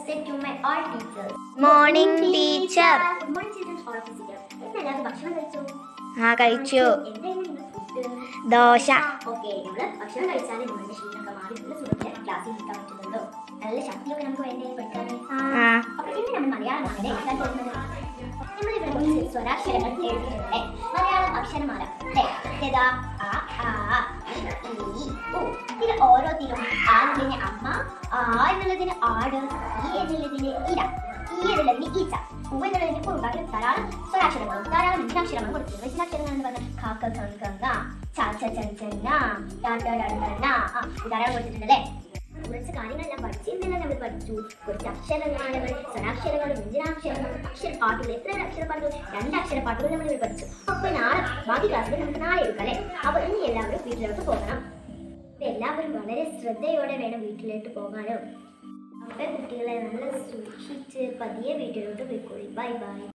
say to my all teachers. Morning, teacher. Good morning, children. All physical. ഇന്ന് എല്ലാവരും ഭക്ഷണം കഴിച്ചോ? ആ കഴിച്ചു എന്തായിരുന്നു നിങ്ങളുടെ food? ദോശ ഓക്കെ നമ്മള് ഭക്ഷണം കഴിച്ചാൽ നമ്മുടെ ക്ഷീണമൊക്കെ മാറി നല്ല സുഖത്തിൽ ക്ലാസ്സിൽ നിൽക്കാൻ പറ്റുന്നുണ്ടോ നല്ല ശക്തിയൊക്കെ നമുക്ക് വേണ്ടേ പഠിക്കാൻ ആ അപ്പൊ ഇന്ന് നമ്മൾ മലയാളമാണ് എഴുതാൻ പോകുന്നത് നമ്മളിവിടെ കുറച്ച് സ്വരാക്ഷരങ്ങൾ എഴുതിയിട്ടുണ്ട് മലയാളം അക്ഷരമാല അല്ലേ ഏതാ ആ ആ ഇ, ഈ, ഉ. ഇതിൽ ഓരോത്തിലും ആ എന്നുള്ളതിന് അമ്മ ആ എന്നുള്ളതിന് ആട് ഈ എന്നുള്ളതിന് ഇര ഈ എന്നുള്ളതിന് ഈച്ച ഉ എന്നുള്ളതിന് കുറുകാക്കി ധാരാളം സ്വരാക്ഷരങ്ങളും ധാരാളം വ്യഞ്ജനാക്ഷരങ്ങളും കൊടുത്തിട്ടുണ്ട് വ്യഞ്ജനാക്ഷരങ്ങൾ എന്ന് പറഞ്ഞാൽ കാക്ക കങ്ക ച ച ച ച ന, ട ട ഡ ഡ ന. ആ, ഇത് ധാരാളം കൊടുത്തിട്ടുണ്ടല്ലേ കുറച്ച് കാര്യങ്ങളെല്ലാം പഠിച്ചിരുന്നില്ല നമ്മൾ പഠിച്ചു കുറച്ച് അക്ഷരമാലകൾ സ്വരാക്ഷരങ്ങൾ വ്യഞ്ജനാക്ഷരങ്ങൾ അക്ഷരപ്പാട്ടുകൾ എത്ര അക്ഷരപ്പാട്ടുകൾ രണ്ട് അക്ഷരപ്പാട്ടുകൾ നമ്മൾ ഇവിടെ പഠിച്ചു അപ്പൊ നാളെ ബാക്കി ക്ലാസ്സിൽ നമുക്ക് നാളെ എടുക്കാം അല്ലേ അപ്പൊ ഇനി എല്ലാവരും വീട്ടിലോട്ട് പോകണം അപ്പൊ എല്ലാവരും വളരെ ശ്രദ്ധയോടെ വേണം വീട്ടിലോട്ട് പോകാനും അപ്പൊ കുട്ടികളെ നല്ല സൂക്ഷിച്ച് പതിയെ വീട്ടിലോട്ട് പോയിക്കോളി ബൈ ബൈ